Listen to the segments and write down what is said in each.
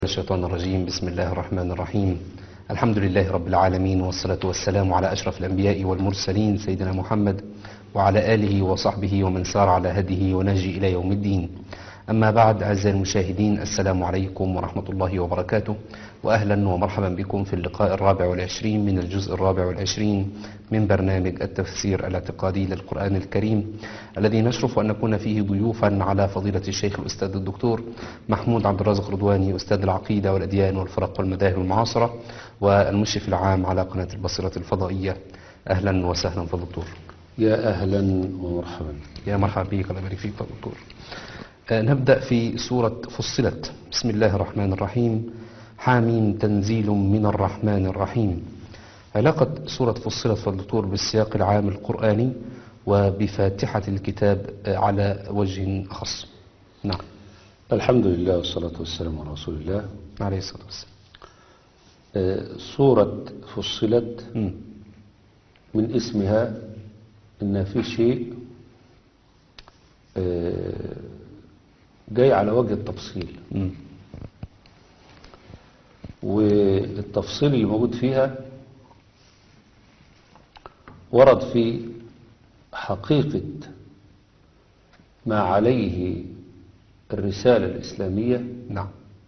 الشيطان الرجيم بسم الله الرحمن الرحيم الحمد لله رب العالمين والصلاة والسلام على أشرف الأنبياء والمرسلين سيدنا محمد وعلى آله وصحبه ومن سار على هديه ونهجه إلى يوم الدين أما بعد أعزائي المشاهدين السلام عليكم ورحمة الله وبركاته وأهلا ومرحبا بكم في اللقاء الرابع والعشرين من الجزء الرابع والعشرين من برنامج التفسير الاعتقادي للقرآن الكريم الذي نشرف أن نكون فيه ضيوفا على فضيلة الشيخ الأستاذ الدكتور محمود عبد الرازق رضواني أستاذ العقيدة والأديان والفرق والمذاهب المعاصرة والمشرف العام على قناة البصيرة الفضائية أهلا وسهلا فالدكتور يا أهلا ومرحبا يا مرحبا بك الله يبارك فيك دكتور آه، نبدأ في سورة فصلت بسم الله الرحمن الرحيم حاميم تنزيل من الرحمن الرحيم علاقة سورة فصلت فالدكتور بالسياق العام القرآني وبفاتحة الكتاب آه، على وجه خاص نعم الحمد لله والصلاة والسلام على رسول الله عليه الصلاة والسلام آه، سورة فصلت مم. من اسمها إن في شيء آه، جاي على وجه التفصيل مم. والتفصيل اللي موجود فيها ورد في حقيقة ما عليه الرسالة الإسلامية نعم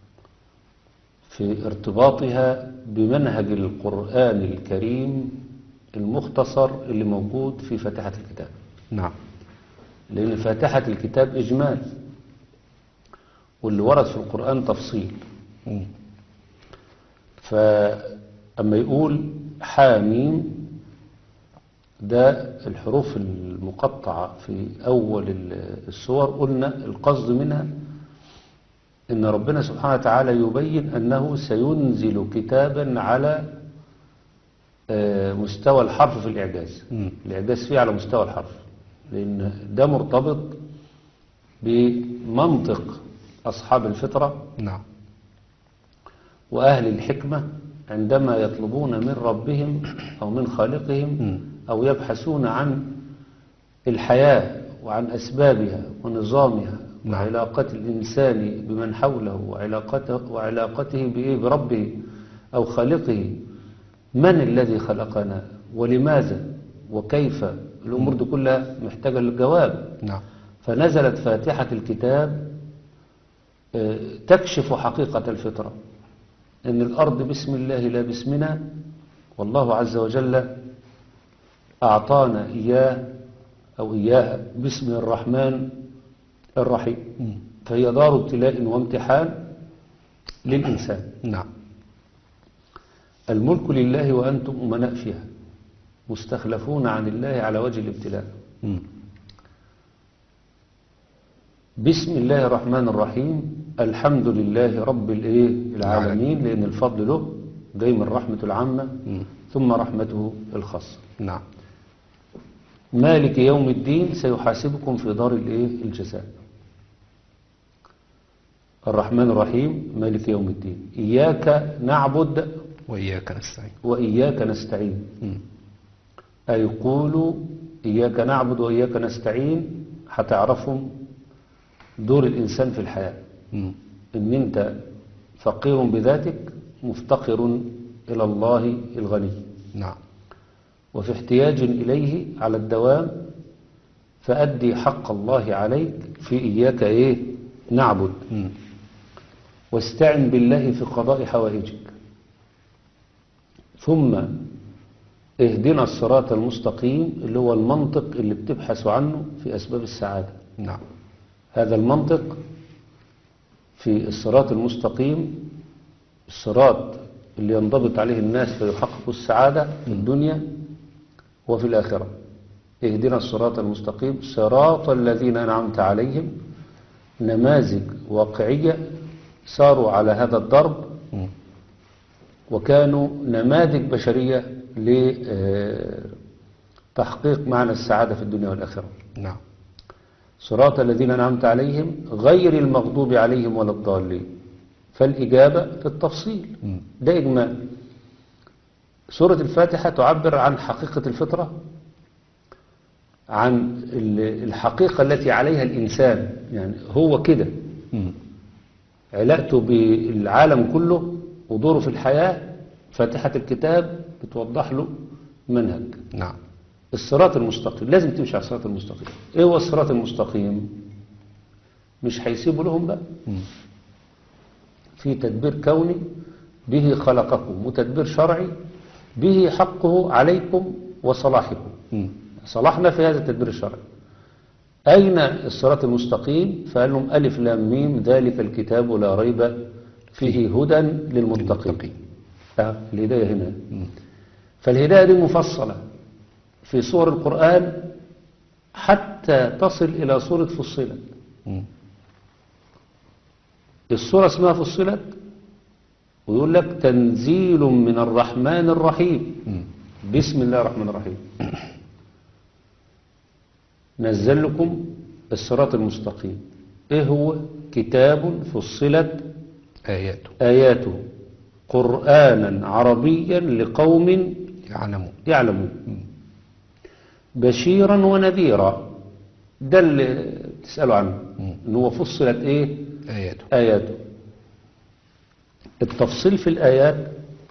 في ارتباطها بمنهج القرآن الكريم المختصر اللي موجود في فاتحة الكتاب نعم لأن فاتحة الكتاب إجمال واللي ورد في القرآن تفصيل مم. فأما يقول حاميم ده الحروف المقطعة في أول السور قلنا القصد منها إن ربنا سبحانه وتعالى يبين أنه سينزل كتابا على آه، مستوى الحرف في الإعجاز مم. الإعجاز فيه على مستوى الحرف لأن ده مرتبط بمنطق أصحاب الفطرة نعم وأهل الحكمة عندما يطلبون من ربهم أو من خالقهم مم. أو يبحثون عن الحياة وعن أسبابها ونظامها نعم. وعلاقة الإنسان بمن حوله وعلاقته, وعلاقته بإيه بربه أو خالقه من الذي خلقنا ولماذا وكيف الأمور دي كلها محتاجة للجواب نعم فنزلت فاتحة الكتاب آه، تكشف حقيقة الفطرة إن الأرض بسم الله لا باسمنا والله عز وجل أعطانا إياه أو إياها باسم الرحمن الرحيم مم. فهي دار ابتلاء وامتحان للإنسان نعم الملك لله وأنتم أمناء فيها مستخلفون عن الله على وجه الابتلاء مم. بسم الله الرحمن الرحيم الحمد لله رب الايه العالمين لأن الفضل له جاي من رحمة العامة مم. ثم رحمته الخاصة نعم مالك يوم الدين سيحاسبكم في دار الايه الجزاء الرحمن الرحيم مالك يوم الدين إياك نعبد وإياك نستعين وإياك نستعين مم. أي قولوا إياك نعبد وإياك نستعين هتعرفوا دور الإنسان في الحياة مم. إن أنت فقير بذاتك مفتقر إلى الله الغني نعم وفي احتياج إليه على الدوام فأدي حق الله عليك في إياك إيه نعبد مم. واستعن بالله في قضاء حوائجك ثم اهدنا الصراط المستقيم اللي هو المنطق اللي بتبحث عنه في أسباب السعادة نعم هذا المنطق في الصراط المستقيم الصراط اللي ينضبط عليه الناس فيحققوا السعادة في الدنيا وفي الآخرة اهدنا الصراط المستقيم صراط الذين أنعمت عليهم نماذج واقعية ساروا على هذا الضرب مم. وكانوا نماذج بشرية لتحقيق معنى السعادة في الدنيا والآخرة نعم صراط الذين أنعمت عليهم غير المغضوب عليهم ولا الضالين فالإجابة في التفصيل مم. ده إجمال سورة الفاتحة تعبر عن حقيقة الفطرة عن ال- الحقيقة التي عليها الإنسان يعني هو كده مم. علاقته بالعالم كله ودوره في الحياة فاتحة الكتاب بتوضح له منهج نعم الصراط المستقيم لازم تمشي على الصراط المستقيم ايه هو الصراط المستقيم مش هيسيبوا لهم بقى مم. في تدبير كوني به خلقكم وتدبير شرعي به حقه عليكم وصلاحكم مم. صلاحنا في هذا التدبير الشرعي أين الصراط المستقيم فقال لهم ألف لام ميم ذلك الكتاب لا ريب فيه هدى للمتقين للمتقين. آه، الهداية هنا مم. فالهداية دي مفصلة في سور القرآن حتى تصل إلى سورة فصلت مم. السورة اسمها فصلت ويقول لك تنزيل من الرحمن الرحيم مم. بسم الله الرحمن الرحيم نزل لكم الصراط المستقيم ايه هو كتاب فصلت آياته آياته قرآنا عربيا لقوم يعلمون يعلمون بشيرا ونذيرا ده اللي تسألوا عنه مم. ان هو فصلت ايه آياته آياته التفصيل في الآيات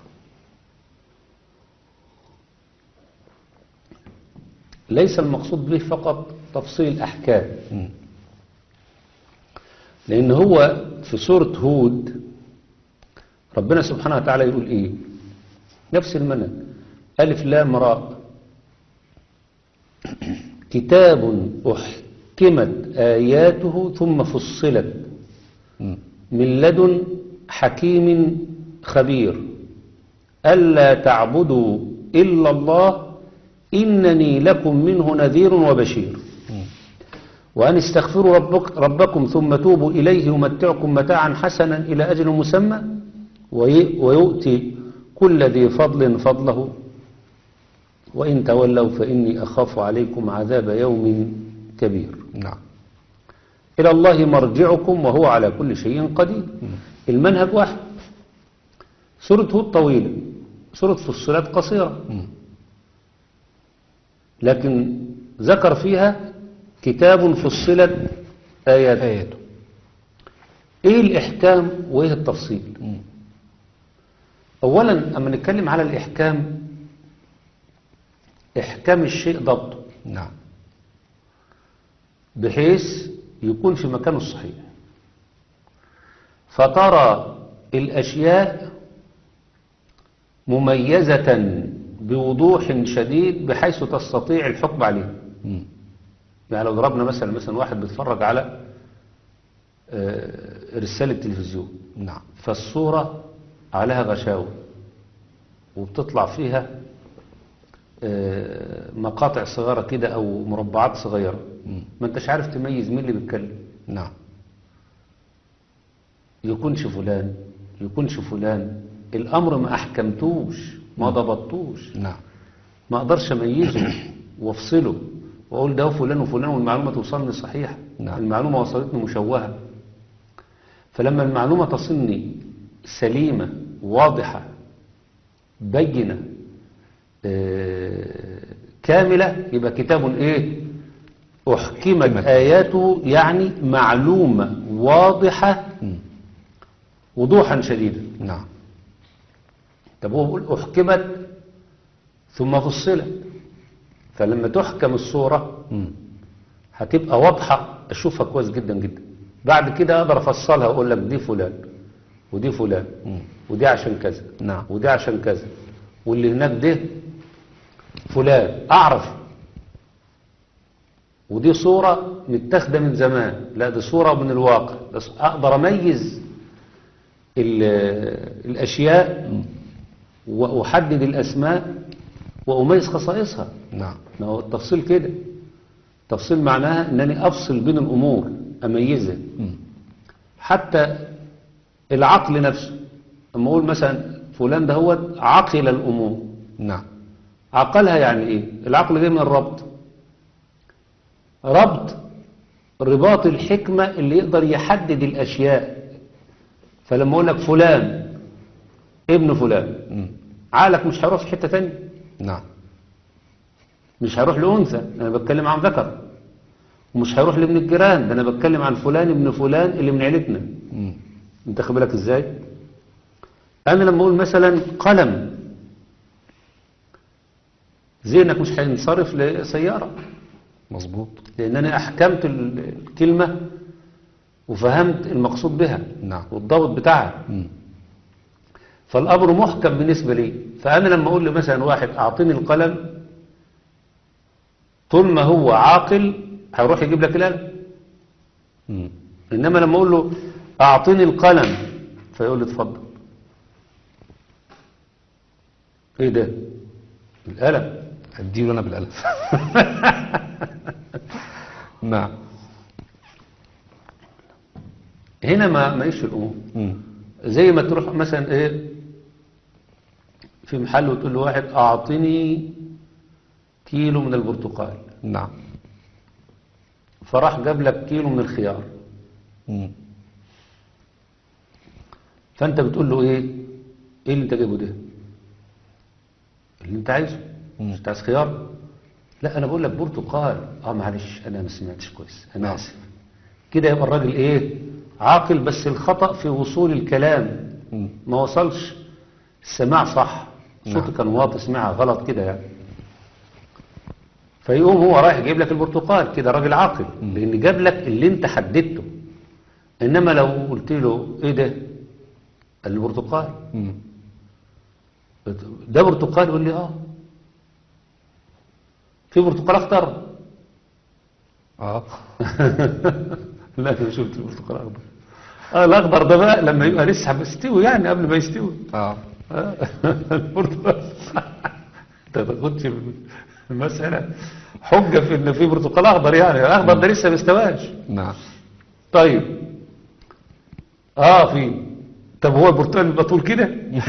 ليس المقصود به فقط تفصيل الأحكام مم. لأن هو في سورة هود ربنا سبحانه وتعالى يقول إيه نفس المنهج ألف لام راء كتاب أحكمت آياته ثم فصلت مم. من لدن حكيم خبير ألا تعبدوا إلا الله إنني لكم منه نذير وبشير مم. وأن استغفروا ربك ربكم ثم توبوا إليه يمتعكم متاعا حسنا إلى أجل مسمى وي- ويؤتي كل ذي فضل فضله وإن تولوا فإني أخاف عليكم عذاب يوم كبير نعم إلى الله مرجعكم وهو على كل شيء قدير المنهج واحد سورة هود طويلة سورة فصلات قصيرة مم. لكن ذكر فيها كتاب فصلت آيات آياته ايه الاحكام وايه التفصيل مم. اولا اما نتكلم على الاحكام احكام الشيء ضبطه نعم بحيث يكون في مكانه الصحيح فترى الاشياء مميزة بوضوح شديد بحيث تستطيع الحكم عليها مم. يعني لو ضربنا مثلا مثلا واحد بيتفرج على آه، رسالة تلفزيون نعم فالصورة عليها غشاوة وبتطلع فيها آه، مقاطع صغيرة كده أو مربعات صغيرة مم. ما انتش عارف تميز مين اللي بيتكلم نعم يكونش فلان يكونش فلان الأمر ما أحكمتوش ما ضبطتوش نعم ما أقدرش أميزه وأفصله وأقول ده فلان وفلان والمعلومة توصلني صحيحة نعم. المعلومة وصلتني مشوهة فلما المعلومة تصلني سليمة واضحة بينة آه، كاملة يبقى كتاب ايه احكمت أحكمت. اياته يعني معلومة واضحة مم. وضوحا شديدا نعم طب هو بيقول احكمت ثم فصلت فلما تحكم الصورة مم. هتبقى واضحة اشوفها كويس جدا جدا بعد كده اقدر افصلها واقول لك دي فلان ودي فلان مم. ودي عشان كذا نعم ودي عشان كذا واللي هناك ده فلان اعرف ودي صورة متاخده من زمان لا دي صورة من الواقع بس اقدر اميز ال- الاشياء واحدد الاسماء واميز خصائصها نعم ما هو التفصيل كده تفصيل معناها انني افصل بين الامور اميزها مم. حتى العقل نفسه اما اقول مثلا فلان ده هو عقل الامور نعم عقلها يعني ايه العقل جاي من الربط ربط رباط الحكمة اللي يقدر يحدد الاشياء فلما اقول لك فلان ابن فلان مم. عقلك مش هيروح في حتة تانية نعم مش هيروح لأنثى أنا بتكلم عن ذكر ومش هيروح لابن الجيران ده أنا بتكلم عن فلان ابن فلان اللي من عيلتنا مم. انت خد بالك ازاي انا لما اقول مثلا قلم ذهنك مش هينصرف لسيارة مظبوط لان انا احكمت ال- الكلمة وفهمت المقصود بها نعم والضابط بتاعها مم. فالامر محكم بالنسبة لي فانا لما اقول مثلا واحد اعطيني القلم طول ما هو عاقل هيروح يجيب لك القلم مم. انما لما اقول له اعطيني القلم فيقول لي اتفضل ايه ده القلم اديله انا بالالف نعم هنا ما ما يش الامور مم. زي ما تروح مثلا ايه في محل وتقول له واحد اعطني كيلو من البرتقال نعم فراح جاب لك كيلو من الخيار مم. فانت بتقول له ايه ايه اللي انت جايبه ده اللي انت عايزه مم. مش عايز خيار لا انا بقول لك برتقال اه معلش انا ما سمعتش كويس انا نعم. اسف كده يبقى الراجل ايه عاقل بس الخطأ في وصول الكلام مم. ما وصلش السماع صح صوته نعم. كان واطي سمعها غلط كده يعني فيقوم هو رايح يجيب لك البرتقال كده راجل عاقل لان جاب لك اللي انت حددته انما لو قلت له ايه ده قال لي برتقال مم. ده برتقال يقول لي اه في برتقال اخضر اه لا انا شفت البرتقال اخضر اه الاخضر ده بقى لما يبقى لسه مستوي يعني قبل ما يستوي اه آه، البرتقال انت ما تاخدش المسألة حجة في ان في برتقال اخضر يعني الاخضر ده لسه ما استواش نعم طيب اه في طب هو البرتقال بيبقى طول كده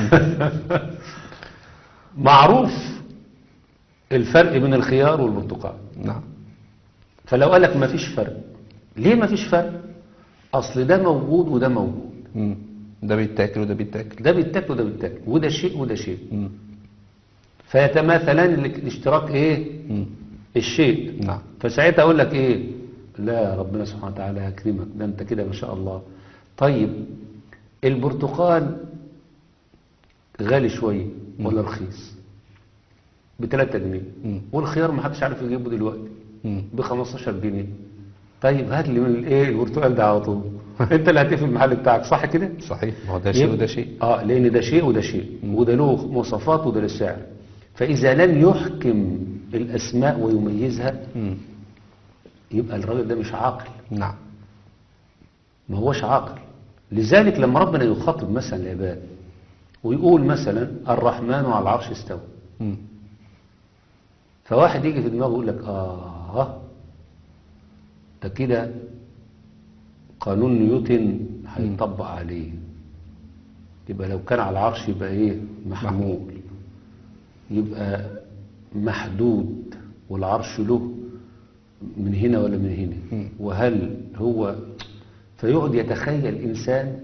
معروف الفرق بين الخيار والبرتقال نعم فلو قال لك ما فيش فرق ليه ما فيش فرق اصل ده موجود وده موجود مم. ده بيتاكل وده بيتاكل ده بيتاكل وده بيتاكل وده شيء وده شيء مم. فيتماثلان ال- الاشتراك ايه مم. الشيء نعم فساعتها اقول لك ايه لا ربنا سبحانه وتعالى يكرمك ده انت كده ما شاء الله طيب البرتقال غالي شويه ولا رخيص ب 3 جنيه مم. والخيار ما حدش عارف يجيبه دلوقتي مم. ب 15 جنيه طيب هات لي من الايه البرتقال ده على طول انت اللي هتقفل المحل بتاعك صح كده صحيح ما هو ده شيء يبقى- وده شيء اه لان ده شيء وده شيء وده له مواصفات وده له سعر فاذا لم يحكم الاسماء ويميزها مم. يبقى الراجل ده مش عاقل نعم ما هوش عاقل لذلك لما ربنا يخاطب مثلا العباد ويقول مثلا الرحمن على العرش استوى مم. فواحد يجي في دماغه يقول لك اه ده كده قانون نيوتن هيطبق عليه يبقى لو كان على العرش يبقى ايه محمول يبقى محدود والعرش له من هنا ولا من هنا وهل هو فيقعد يتخيل إنسان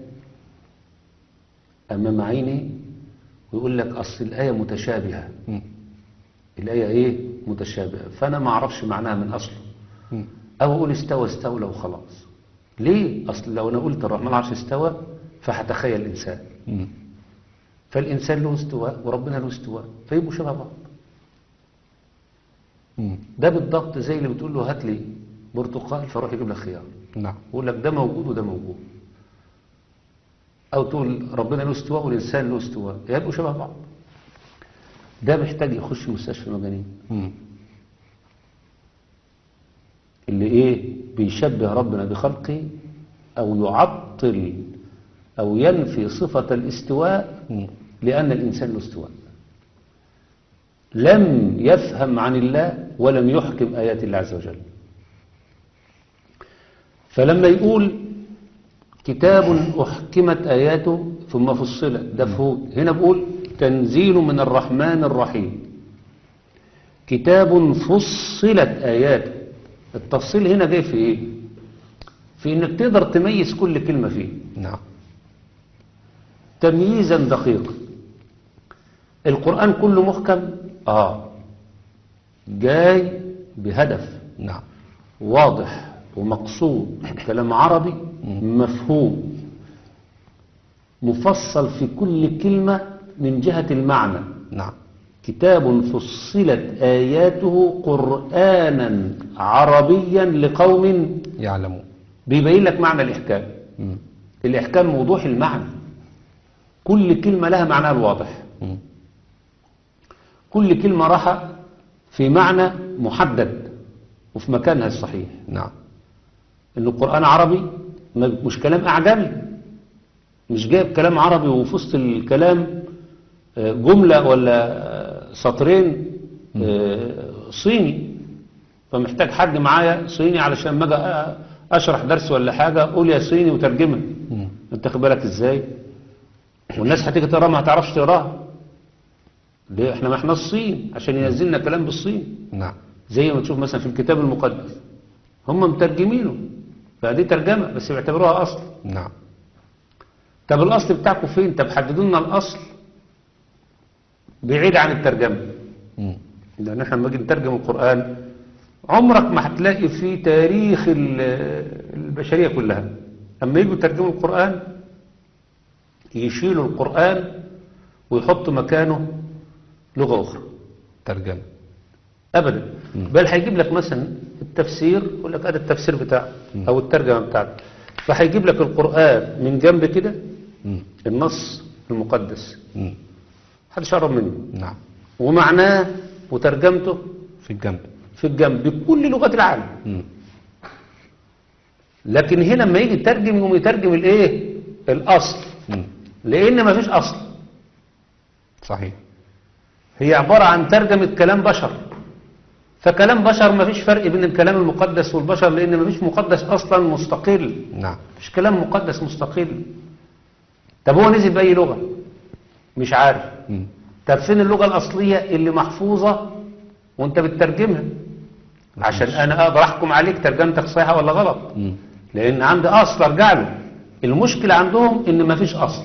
أمام عينه ويقول لك أصل الآية متشابهة مم. الآية إيه متشابهة فأنا ما أعرفش معناها من أصله مم. أو أقول استوى استولى وخلاص ليه أصل لو أنا قلت الرحمن على العرش استوى فهتخيل الإنسان مم. فالإنسان له استواء وربنا له استواء فيبقوا شبه بعض مم. ده بالضبط زي اللي بتقول له هات لي برتقال فروح يجيب لك خيار نعم يقول لك ده موجود وده موجود او تقول ربنا له استواء والانسان له استواء يبقوا شبه بعض ده محتاج يخش مستشفى مجانين مم. اللي ايه بيشبه ربنا بخلقه او يعطل او ينفي صفة الاستواء مم. لان الانسان له استواء لم يفهم عن الله ولم يحكم ايات الله عز وجل فلما يقول كتاب أحكمت آياته ثم فصلت ده فهود هنا بقول تنزيل من الرحمن الرحيم كتاب فصلت آياته التفصيل هنا جاي في ايه في انك تقدر تميز كل كلمة فيه نعم تمييزا دقيقا القرآن كله محكم اه جاي بهدف نعم واضح ومقصود كلام عربي مفهوم مفصل في كل كلمة من جهة المعنى نعم كتاب فصلت آياته قرآنا عربيا لقوم يعلمون بيبين لك معنى الإحكام مم. الإحكام وضوح المعنى كل كلمة لها معناها الواضح مم. كل كلمة راح في معنى محدد وفي مكانها الصحيح نعم ان القرآن عربي ما- مش كلام أعجمي مش جايب كلام عربي وفي وسط الكلام آه، جملة ولا آه، سطرين آه، صيني فمحتاج حد معايا صيني علشان ما اجي أ- اشرح درس ولا حاجة قول يا صيني وترجمها مم. انت خد بالك ازاي والناس هتيجي تقراها ما هتعرفش تقراها ليه احنا ما احنا الصين عشان ينزلنا كلام بالصين نعم زي ما تشوف مثلا في الكتاب المقدس هم مترجمينه فدي ترجمة بس بيعتبروها أصل نعم طب الأصل بتاعكم فين طب حددوا لنا الأصل بعيد عن الترجمة مم. لأن احنا لما نيجي نترجم القرآن عمرك ما هتلاقي في تاريخ ال- البشرية كلها أما يجوا يترجموا القرآن يشيلوا القرآن ويحطوا مكانه لغة أخرى ترجمة ابدا بل هيجيب لك مثلا التفسير يقول لك هذا التفسير بتاعه او الترجمه بتاعته فهيجيب لك القران من جنب كده مم. النص المقدس مم. محدش يقرب منه نعم ومعناه وترجمته في الجنب في الجنب بكل لغات العالم مم. لكن هنا لما يجي يترجم يقوم يترجم الايه الاصل مم. لان ما فيش اصل صحيح هي عباره عن ترجمه كلام بشر فكلام بشر ما فيش فرق بين الكلام المقدس والبشر لان ما فيش مقدس اصلا مستقل نعم مش كلام مقدس مستقل طب هو نزل بأي لغة مش عارف مم. طب فين اللغة الأصلية اللي محفوظة وانت بتترجمها عشان أنا أقدر أحكم عليك ترجمتك صحيحة ولا غلط مم. لأن عندي أصل أرجع له المشكلة عندهم إن مفيش أصل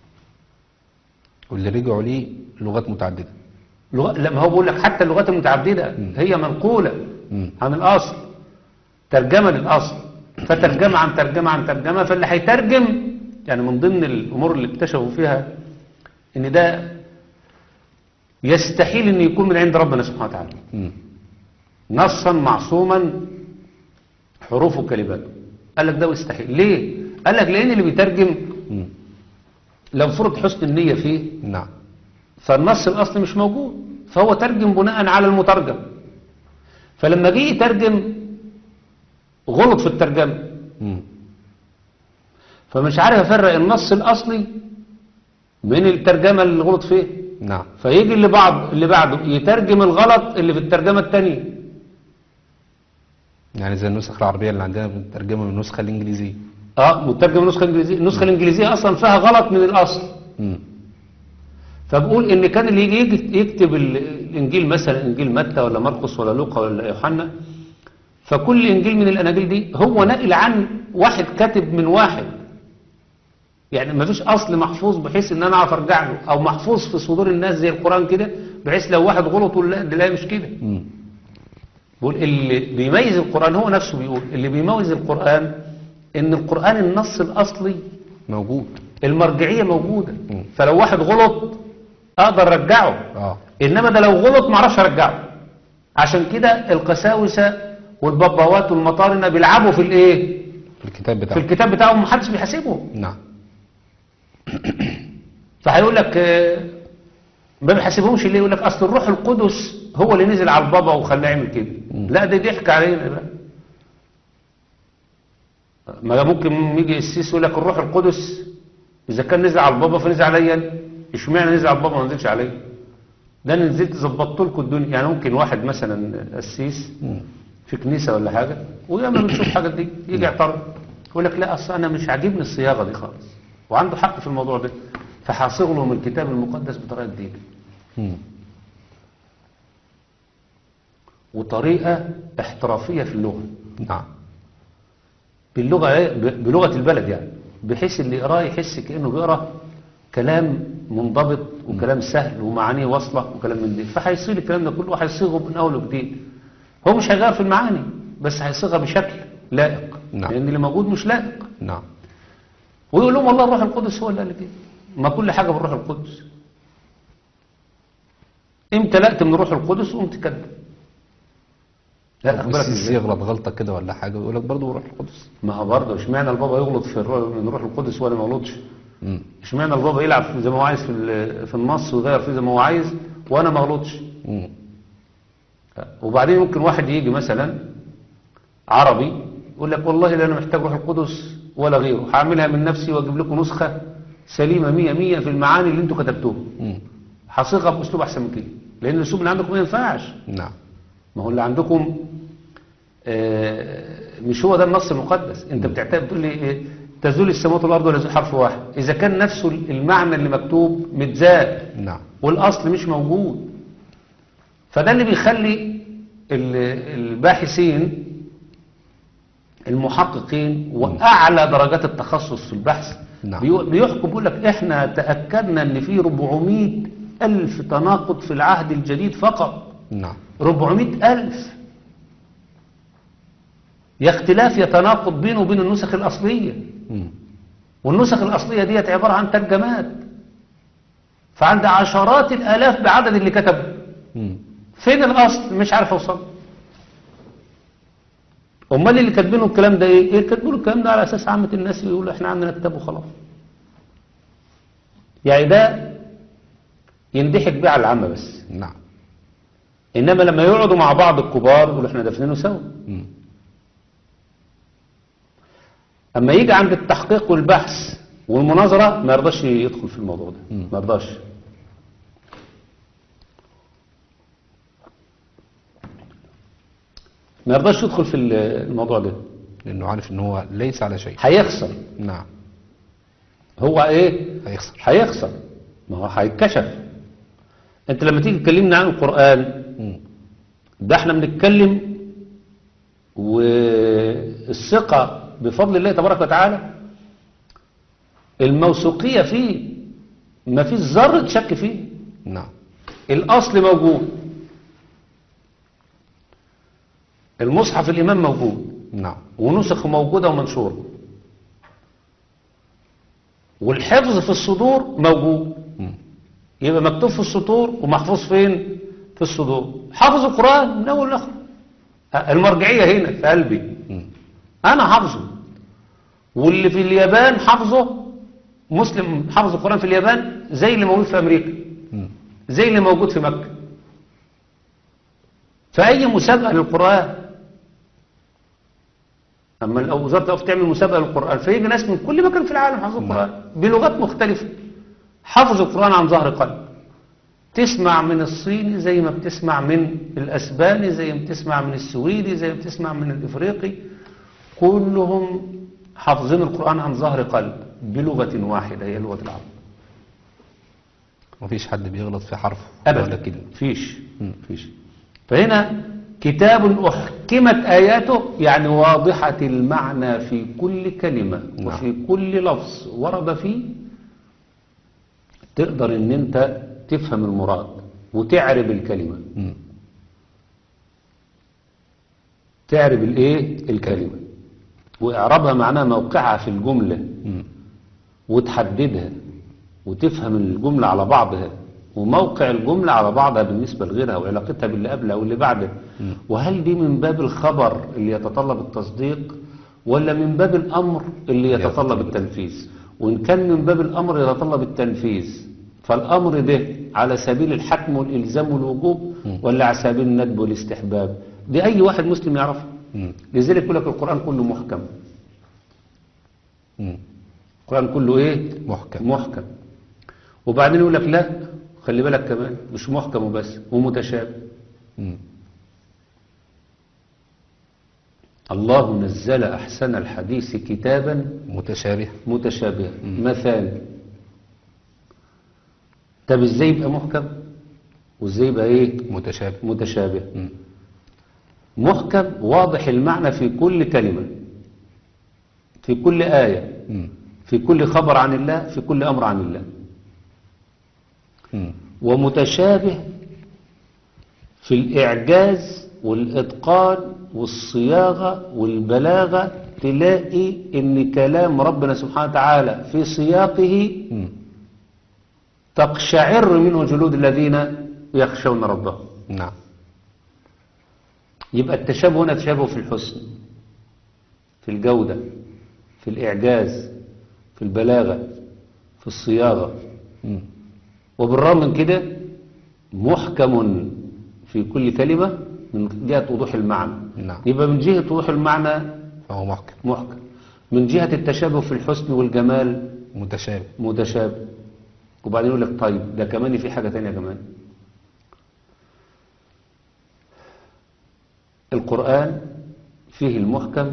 واللي رجعوا ليه لغات متعددة لغة لما هو بيقول لك حتى اللغات المتعددة هي منقولة مم. عن الأصل ترجمة للأصل فترجمة عن ترجمة عن ترجمة فاللي هيترجم يعني من ضمن الأمور اللي اكتشفوا فيها إن ده يستحيل إن يكون من عند ربنا سبحانه وتعالى مم. نصا معصوما حروفه وكلماته قال لك ده يستحيل ليه؟ قال لك لأن اللي بيترجم مم. لو فرض حسن النية فيه نعم فالنص الأصلي مش موجود فهو ترجم بناء على المترجم فلما جه يترجم غلط في الترجمة مم. فمش عارف افرق النص الأصلي من الترجمة اللي غلط فيه نعم فيجي اللي بعض اللي بعده يترجم الغلط اللي في الترجمة التانية يعني زي النسخ العربية اللي عندنا بنترجمها من النسخة الإنجليزية اه مترجم النسخة الإنجليزية النسخة الإنجليزية أصلا فيها غلط من الأصل مم. فبقول ان كان اللي يجي يجي- يكتب ال- الانجيل مثلا انجيل متى ولا مرقس ولا لوقا ولا يوحنا فكل انجيل من الاناجيل دي هو نقل عن واحد كاتب من واحد يعني ما فيش اصل محفوظ بحيث ان انا اعرف ارجع له او محفوظ في صدور الناس زي القران كده بحيث لو واحد غلط يقول لا ده لا مش كده مم. بيقول اللي بيميز القران هو نفسه بيقول اللي بيميز القران ان القران النص الاصلي موجود المرجعيه موجوده مم. فلو واحد غلط اقدر ارجعه اه انما ده لو غلط ما اعرفش ارجعه عشان كده القساوسه والباباوات والمطارنه بيلعبوا في الايه في الكتاب في بتاعه الكتاب بتاعهم محدش بيحاسبهم نعم فهيقول لك آه، ما بيحاسبهمش ليه يقول لك اصل الروح القدس هو اللي نزل على البابا وخلاه يعمل كده لا ده ضحك علينا بقى ما ممكن يجي السيس يقول لك الروح القدس اذا كان نزل على البابا فنزل عليا أنا. اشمعنى نزل على البابا ما نزلش عليا ده انا نزلت ظبطت لكم الدنيا يعني ممكن واحد مثلا قسيس مم. في كنيسة ولا حاجة وياما بنشوف حاجة دي يجي يعترض يقول لك لا أصل أنا مش عاجبني الصياغة دي خالص وعنده حق في الموضوع ده فحاصغ له من الكتاب المقدس بطريقة جديدة مم. وطريقة احترافية في اللغة نعم باللغة إيه؟ ب- بلغة البلد يعني بحيث اللي يقراه يحس كأنه بيقرا كلام منضبط وكلام سهل ومعانيه واصلة وكلام من ده فهيصيغ الكلام ده كله وهيصيغه من أول وجديد هو مش هيغير في المعاني بس هيصيغها بشكل لائق نعم. لأن اللي موجود مش لائق نعم ويقول لهم والله الروح القدس هو اللي قال كده ما كل حاجة بالروح القدس امتلأت من الروح القدس وقمت كذب لا اخبرك بس ازاي يغلط غلطة كده ولا حاجة ويقول لك برضه روح القدس ما هو برضه اشمعنى البابا يغلط في الروح من الروح القدس ولا ما يغلطش مم. اشمعنى البابا يلعب في- زي ما هو عايز في ال- في النص ويغير فيه زي ما هو عايز وانا ما اغلطش مم. وبعدين ممكن واحد يجي مثلا عربي يقول لك والله لا انا محتاج روح القدس ولا غيره هعملها من نفسي واجيب لكم نسخة سليمة مية مية في المعاني اللي انتوا كتبتوها مم. هصيغها باسلوب احسن من كده لان الاسلوب اللي عندكم ما ينفعش نعم ما هو اللي عندكم آه، مش هو ده النص المقدس انت بتعتبر بتقول لي إيه، تزول السماوات والارض ولا يزول حرف واحد اذا كان نفسه المعنى اللي مكتوب متزاد نعم والاصل مش موجود فده اللي بيخلي ال- الباحثين المحققين واعلى درجات التخصص في البحث نعم. بيو- بيحكم بيقول لك احنا تاكدنا ان في 400 الف تناقض في العهد الجديد فقط نعم 400 ألف يا اختلاف يتناقض بينه وبين النسخ الأصلية مم. والنسخ الأصلية ديت عبارة عن ترجمات فعند عشرات الآلاف بعدد اللي كتب مم. فين الأصل مش عارف أوصل أمال اللي كاتبينه الكلام ده إيه؟ إيه كاتبينه الكلام ده على أساس عامة الناس يقولوا إحنا عندنا كتاب وخلاص يعني ده يندحك بيه على العامة بس نعم إنما لما يقعدوا مع بعض الكبار يقولوا إحنا دافنينه سوا مم. اما يجي عند التحقيق والبحث والمناظرة ما يرضاش يدخل في الموضوع ده مم. ما يرضاش ما يرضاش يدخل في الموضوع ده لأنه عارف إن هو ليس على شيء هيخسر نعم هو ايه هيخسر هيخسر ما هو هيتكشف انت لما تيجي تكلمنا عن القرآن مم. ده احنا بنتكلم والثقة بفضل الله تبارك وتعالى الموثوقية فيه ما فيش ذرة شك فيه نعم الأصل موجود المصحف الإمام موجود نعم ونسخ موجودة ومنشورة والحفظ في الصدور موجود مم. يبقى مكتوب في السطور ومحفوظ فين في الصدور حافظ القرآن من أول لآخر المرجعية هنا في قلبي مم. أنا حافظه واللي في اليابان حافظه مسلم حافظ القرآن في اليابان زي اللي موجود في أمريكا مم. زي اللي موجود في مكة فأي مسابقة للقرآن أما لو وزارة الأوقاف تعمل مسابقة للقرآن فيجي ناس من كل مكان في العالم حافظ القرآن بلغات مختلفة حافظ القرآن عن ظهر قلب تسمع من الصيني زي ما بتسمع من الأسباني زي ما بتسمع من السويدي زي ما بتسمع من الإفريقي كلهم حافظين القرآن عن ظهر قلب بلغة واحدة هي لغة العرب مفيش حد بيغلط في حرف ولا أبدا كلمة فيش مم. فيش فهنا كتاب أحكمت آياته يعني واضحة المعنى في كل كلمة نعم. وفي كل لفظ ورد فيه تقدر ان انت تفهم المراد وتعرب الكلمة مم. تعرب الايه الكلمة واعرابها معناها موقعها في الجملة مم. وتحددها وتفهم الجملة على بعضها وموقع الجملة على بعضها بالنسبة لغيرها وعلاقتها باللي قبلها واللي بعدها وهل دي من باب الخبر اللي يتطلب التصديق ولا من باب الأمر اللي يتطلب التنفيذ وإن كان من باب الأمر يتطلب التنفيذ فالأمر ده على سبيل الحكم والإلزام والوجوب ولا على سبيل الندب والاستحباب دي أي واحد مسلم يعرفه مم. لذلك يقول لك القرآن كله محكم مم. القرآن كله ايه محكم. محكم وبعدين يقول لك لا خلي بالك كمان مش محكم وبس ومتشابه مم. الله نزل أحسن الحديث كتابا متشابه متشابها مثال طب ازاي يبقى محكم وازاي يبقى ايه متشابه متشابه مم. محكم واضح المعنى في كل كلمة في كل آية مم. في كل خبر عن الله في كل أمر عن الله مم. ومتشابه في الإعجاز والإتقان والصياغة والبلاغة تلاقي ان كلام ربنا سبحانه وتعالى في سياقه مم. تقشعر منه جلود الذين يخشون ربهم نعم يبقى التشابه هنا تشابه في الحسن في الجودة في الإعجاز في البلاغة في الصياغة مم. وبالرغم من كده محكم في كل كلمة من جهة وضوح المعنى نعم. يبقى من جهة وضوح المعنى فهو محكم محكم من جهة التشابه في الحسن والجمال متشابه متشابه وبعدين يقول لك طيب ده كمان في حاجة تانية كمان القرآن فيه المحكم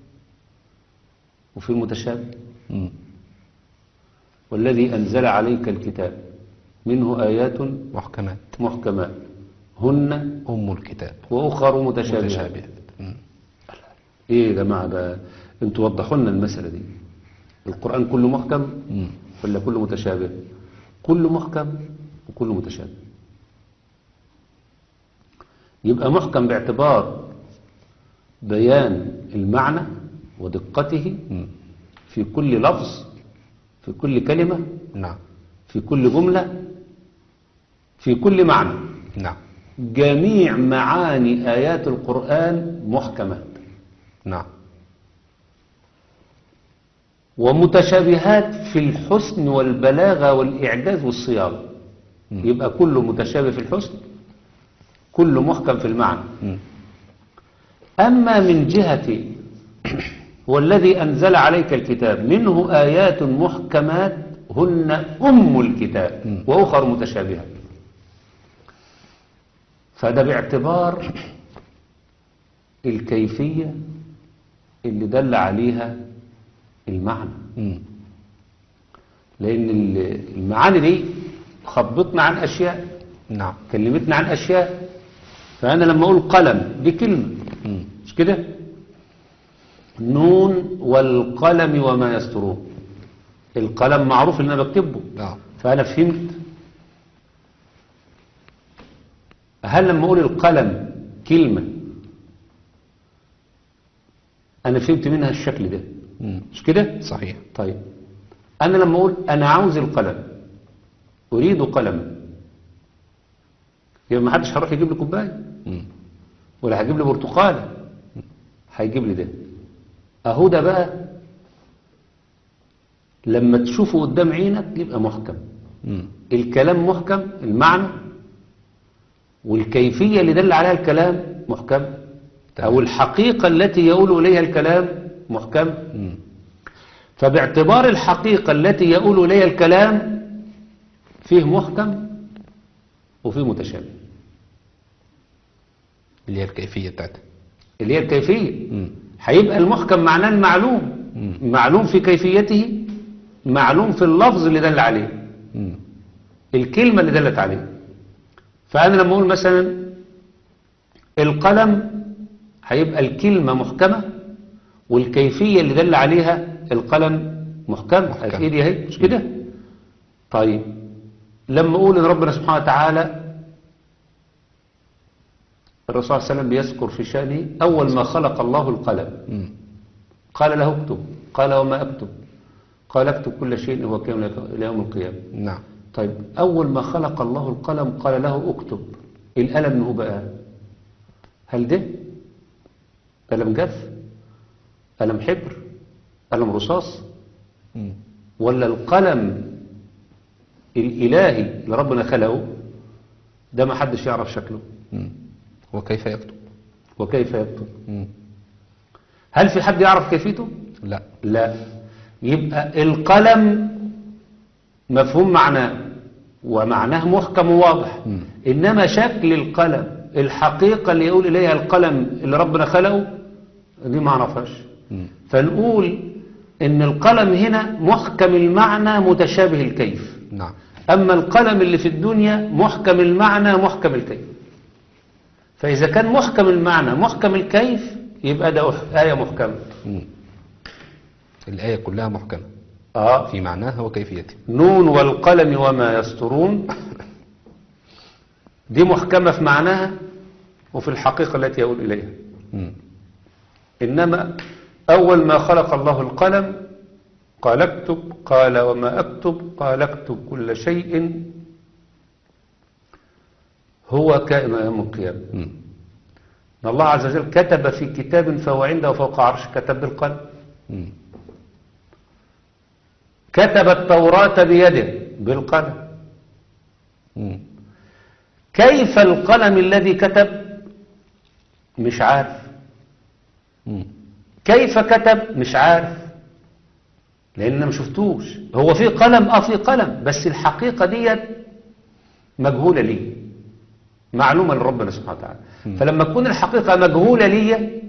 وفيه المتشابه مم. والذي أنزل عليك الكتاب منه آيات محكمات محكمات هن أم الكتاب وأخر متشابهات متشابهات مم. إيه يا جماعة ده انتوا وضحوا لنا المسألة دي القرآن كله محكم مم. ولا كله متشابه كله محكم وكله متشابه يبقى محكم باعتبار بيان المعنى ودقته مم. في كل لفظ في كل كلمة نعم في كل جملة في كل معنى نعم جميع معاني آيات القرآن محكمات نعم ومتشابهات في الحسن والبلاغة والإعجاز والصياغة مم. يبقى كله متشابه في الحسن كله محكم في المعنى مم. أما من جهة هو الذي أنزل عليك الكتاب منه آيات محكمات هن أم الكتاب مم. وأخر متشابهات فده باعتبار الكيفية اللي دل عليها المعنى مم. لأن ال- المعاني دي خبطنا عن أشياء نعم كلمتنا عن أشياء فأنا لما أقول قلم دي كلمة مم. مش كده نون والقلم وما يسطرون القلم معروف ان انا بكتبه نعم فانا فهمت هل لما اقول القلم كلمة انا فهمت منها الشكل ده مم. مش كده صحيح طيب انا لما اقول انا عاوز القلم اريد قلما يبقى ما حدش هيروح يجيب لي كوبايه مم. ولا هجيب لي برتقالة هيجيب لي ده اهو ده بقى لما تشوفه قدام عينك يبقى محكم مم. الكلام محكم المعنى والكيفية اللي دل عليها الكلام محكم تمام. او الحقيقة التي يقول اليها الكلام محكم مم. فباعتبار الحقيقة التي يقول اليها الكلام فيه محكم وفيه متشابه اللي هي الكيفية بتاعتها اللي هي الكيفية مم. هيبقى المحكم معناه المعلوم مم. معلوم في كيفيته معلوم في اللفظ اللي دل عليه مم. الكلمة اللي دلت عليه فأنا لما أقول مثلا القلم هيبقى الكلمة محكمة والكيفية اللي دل عليها القلم محكم محكم. في ايدي اهي مش كده طيب لما أقول إن ربنا سبحانه وتعالى الرسول صلى الله عليه وسلم بيذكر في شأنه أول ما خلق الله القلم مم. قال له اكتب قال وما اكتب قال اكتب كل شيء هو كامل الى يوم القيامة نعم طيب أول ما خلق الله القلم قال له اكتب القلم هو بقى هل ده قلم جاف قلم حبر قلم رصاص مم. ولا القلم الإلهي اللي ربنا خلقه ده ما حدش يعرف شكله مم. وكيف يكتب وكيف يكتب مم. هل في حد يعرف كيفيته لا لا يبقى القلم مفهوم معناه ومعناه محكم وواضح مم. إنما شكل القلم الحقيقة اللي يقول إليها القلم اللي ربنا خلقه دي ما عرفهاش مم. فنقول إن القلم هنا محكم المعنى متشابه الكيف نعم أما القلم اللي في الدنيا محكم المعنى محكم الكيف فإذا كان محكم المعنى محكم الكيف يبقى ده آية محكمة مم. الآية كلها محكمة آه في معناها وكيفيتها نون والقلم وما يسطرون دي محكمة في معناها وفي الحقيقة التي يقول إليها مم. إنما أول ما خلق الله القلم قال اكتب قال وما أكتب قال اكتب كل شيء هو كائن يوم القيامة مم. إن الله عز وجل كتب في كتاب فهو عنده فوق عرش كتب بالقلم مم. كتب التوراة بيده بالقلم مم. كيف القلم الذي كتب مش عارف مم. كيف كتب مش عارف لان ما شفتوش هو في قلم اه في قلم بس الحقيقة ديت مجهولة لي معلومة لربنا سبحانه وتعالى فلما تكون الحقيقة مجهولة لي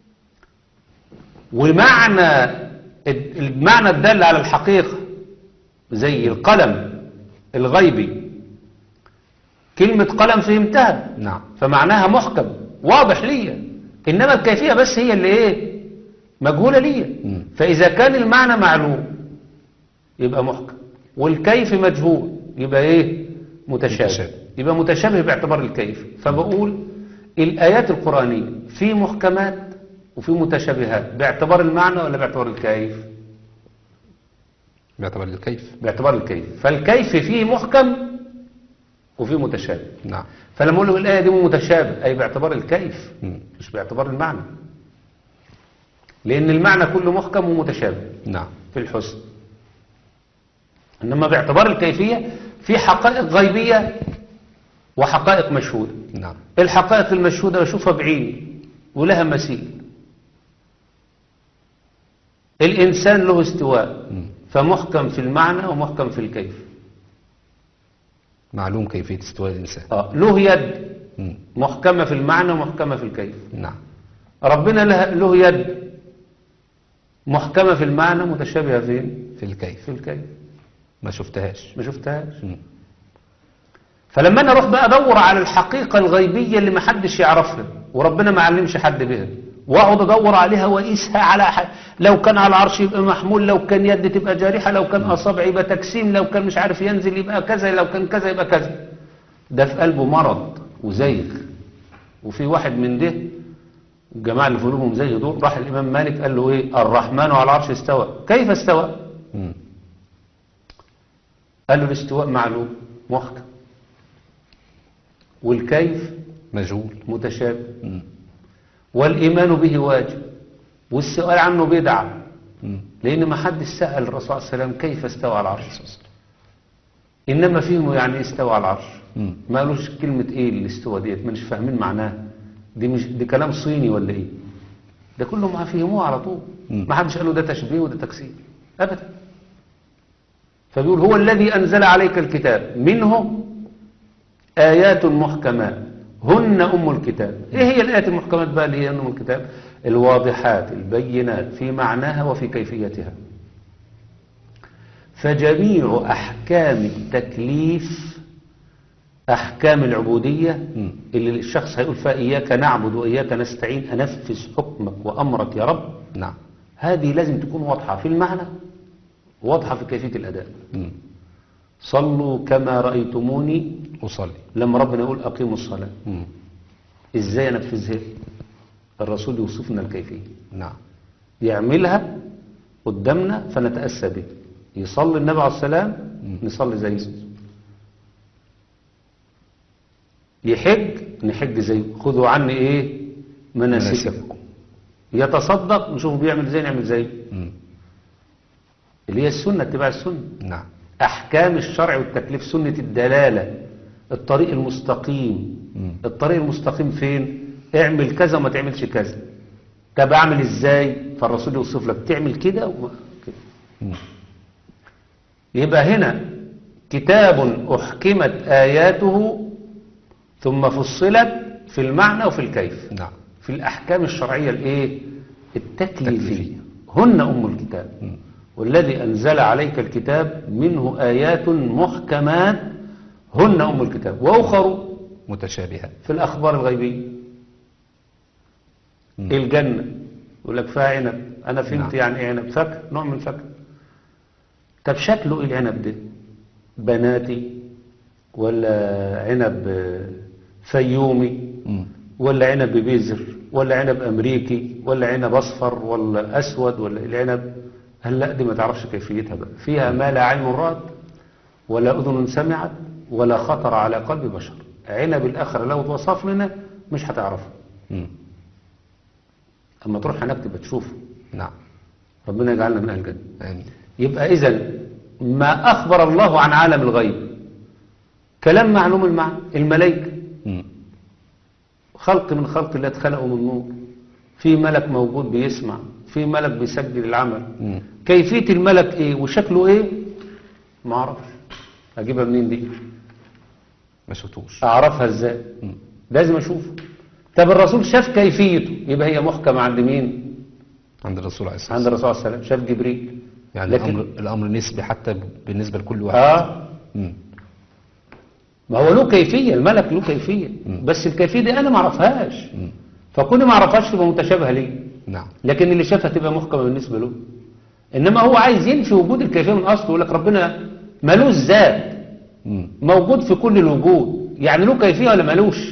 ومعنى المعنى الدال على الحقيقة زي القلم الغيبي كلمة قلم فهمتها نعم فمعناها محكم واضح ليا انما الكيفيه بس هي اللي ايه مجهوله ليا مم. فاذا كان المعنى معلوم يبقى محكم والكيف مجهول يبقى ايه متشابه, متشابه. يبقى متشابه باعتبار الكيف فبقول الايات القرانيه في محكمات وفي متشابهات باعتبار المعنى ولا باعتبار الكيف باعتبار الكيف باعتبار الكيف فالكيف فيه محكم وفيه متشابه نعم فلما اقول له الايه دي متشابه اي باعتبار الكيف مم. مش باعتبار المعنى لان المعنى كله محكم ومتشابه نعم في الحسن انما باعتبار الكيفيه في حقائق غيبيه وحقائق مشهوده نعم الحقائق المشهوده بشوفها بعيني ولها مثيل الانسان له استواء مم. فمحكم في المعنى ومحكم في الكيف معلوم كيفية استواء الإنسان آه. له يد مم. محكمه في المعنى ومحكمه في الكيف نعم ربنا له, له يد محكمة في المعنى متشابهة فين؟ في الكيف في الكيف ما شفتهاش ما شفتهاش مم. فلما انا اروح بقى ادور على الحقيقة الغيبية اللي محدش يعرفها وربنا ما علمش حد بها واقعد ادور عليها واقيسها على ح... لو كان على العرش يبقى محمول لو كان يد تبقى جارحة لو كان اصابع يبقى تجسيم لو كان مش عارف ينزل يبقى كذا لو كان كذا يبقى كذا ده في قلبه مرض وزيغ وفي واحد من ده الجماعة اللي في قلوبهم زي دول راح الإمام مالك قال له إيه الرحمن على العرش استوى كيف استوى مم. قال له الاستواء معلوم محكم والكيف مجهول متشابه مم. والإيمان به واجب والسؤال عنه بدعة مم. لأن ما حد سأل الرسول صلى الله عليه وسلم كيف استوى على العرش إنما فهموا يعني إيه استوى على العرش مم. ما قالوش كلمة إيه الاستوى ديت ما مش فاهمين معناها دي مش دي كلام صيني ولا إيه ده كله ما فهموه على طول مم. ما حدش قال له ده تشبيه وده تكسير أبدا فبيقول هو الذي أنزل عليك الكتاب منه آيات محكمات هن أم الكتاب إيه هي الآيات المحكمات بقى اللي هي أم الكتاب الواضحات البينات في معناها وفي كيفيتها فجميع أحكام التكليف أحكام العبودية مم. اللي الشخص هيقول فيها إياك نعبد وإياك نستعين أنفذ حكمك وأمرك يا رب نعم هذه لازم تكون واضحة في المعنى واضحة في كيفية الأداء مم. صلوا كما رأيتموني أصلي لما ربنا يقول أقيموا الصلاة مم. إزاي أنفذها الرسول يوصفنا الكيفية نعم يعملها قدامنا فنتأسى به يصلي النبي عليه السلام نصلي زيه يحج نحج زيه خذوا عني ايه مناسككم مناسككم. يتصدق نشوفه بيعمل زي نعمل زيه مم. اللي هي السنة اتباع السنة نعم أحكام الشرع والتكليف سنة الدلالة الطريق المستقيم مم. الطريق المستقيم فين اعمل كذا وما تعملش كذا طب اعمل ازاي فالرسول يوصف لك تعمل كده وما كده مم. يبقى هنا كتاب أحكمت آياته ثم فصلت في المعنى وفي الكيف نعم في الأحكام الشرعية الإيه؟ التكليفية التكليفية. هن أم الكتاب مم. والذي أنزل عليك الكتاب منه آيات محكمات هن أم الكتاب وأخر متشابهة في الأخبار الغيبية مم. الجنة يقول لك فيها عنب أنا فهمت نعم. يعني إيه عنب فاكهة نوع من الفاكهة طب شكله إيه العنب ده بناتي ولا عنب آه، فيومي مم. ولا عنب ببذر ولا عنب أمريكي ولا عنب أصفر ولا أسود ولا العنب هل لا دي ما تعرفش كيفيتها بقى فيها ما لا عين رأت ولا أذن سمعت ولا خطر على قلب بشر عنب الآخر لو اتوصف لنا مش هتعرفه مم. أما تروح هناك تبقى تشوفه نعم ربنا يجعلنا من أهل الجنة آمين يبقى إذا ما أخبر الله عن عالم الغيب كلام معلوم المعنى الملائكة مم. خلق من خلق الله اتخلقوا من نور في ملك موجود بيسمع في ملك بيسجل العمل مم. كيفية الملك ايه وشكله ايه ما اعرفش اجيبها منين دي ما شفتوش اعرفها ازاي مم. لازم اشوفه طب الرسول شاف كيفيته يبقى هي محكمة عند مين عند الرسول عليه الصلاة عند والسلام الرسول صلى الله عليه وسلم شاف جبريل يعني لكن- الأمر, الأمر نسبي حتى بالنسبة لكل واحد اه مم. ما هو له كيفية الملك له كيفية بس الكيفية دي انا ما اعرفهاش مم. فكوني ما اعرفهاش تبقى متشابهة ليه نعم لكن اللي شافها تبقى محكمة بالنسبة له إنما هو عايز ينفي وجود الكيفية من أصله يقول لك ربنا ملوش ذات مم. موجود في كل الوجود يعني له كيفية ولا ملوش